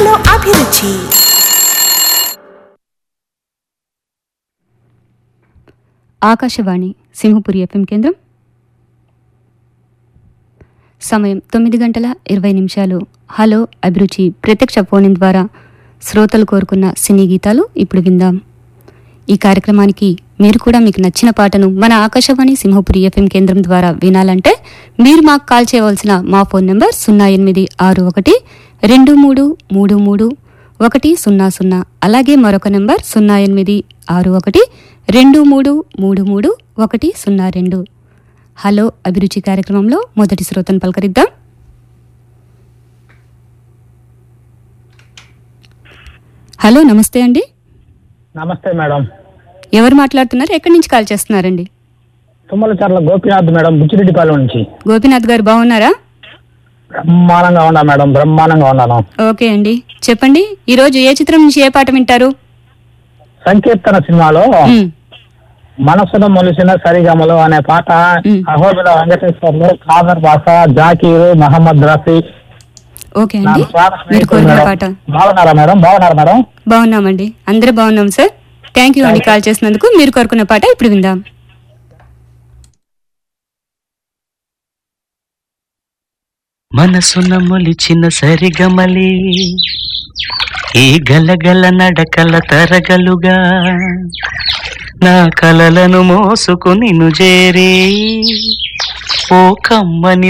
Hello అభిరుచి Akashvani Simhapuri FM కేంద్రం సమయం తొమ్మిది గంటల ఇరవై నిమిషాలు హలో అభిరుచి ప్రత్యక్ష ఫోన్ ఇన్ ద్వారా శ్రోతలు కోరుకున్న సినీ గీతాలు ఇప్పుడు విందాం ఈ కార్యక్రమానికి మీరు కూడా మీకు నచ్చిన పాటను మన ఆకాశవాణి సింహపురి ఎఫ్ఎం కేంద్రం ద్వారా వినాలంటే మీరు మాకు కాల్ చేయవలసిన మా ఫోన్ నెంబర్ సున్నా ఎనిమిది ఆరు ఒకటి రెండు మూడు మూడు మూడు ఒకటి సున్నా సున్నా అలాగే మరొక నెంబర్ సున్నా ఎనిమిది ఆరు ఒకటి రెండు మూడు మూడు మూడు ఒకటి సున్నా రెండు హలో అభిరుచి కార్యక్రమంలో మొదటి శ్రోతను పలకరిద్దాం హలో నమస్తే అండి నమస్తే మేడం ఎవరు మాట్లాడుతున్నారు ఎక్కడి నుంచి కాల్ చేస్తున్నారండి తుమ్మలచర్ల గోపీనాథ్ మేడం బుచ్చిరెడ్డిపాలెం నుంచి గోపీనాథ్ గారు బాగున్నారా బ్రహ్మాండంగా ఉన్నా మేడం బ్రహ్మాండంగా ఉన్నాను ఓకే అండి చెప్పండి ఈరోజు ఏ చిత్రం నుంచి ఏ పాట వింటారు సంకీర్తన సినిమాలో మ్, మనసును మొలిసిన సరిగమలు అనే పాట మ్. అహోబిల వెంకటేశ్వర్లు ఖాదర్ బాస జాకీర్ మహమ్మద్ రఫీ ఓకే నా అండి ప్రాణ మీరు స్నేహితులు కోరిన మేడం. పాట బాగున్నారా మేడం బాగున్నారా మేడం బాగున్నామండి అందరూ బాగున్నాం సార్ థ్యాంక్ యూ అండి కాల్ చేసినందుకు మీరు కోరుకున్న పాట ఇప్పుడు విందాం మనసున మొలిచిన సరిగమలి ఈ గలగల నడకల తరగలుగా నా కలలను మోసుకుని చేరి ఓ కమ్మని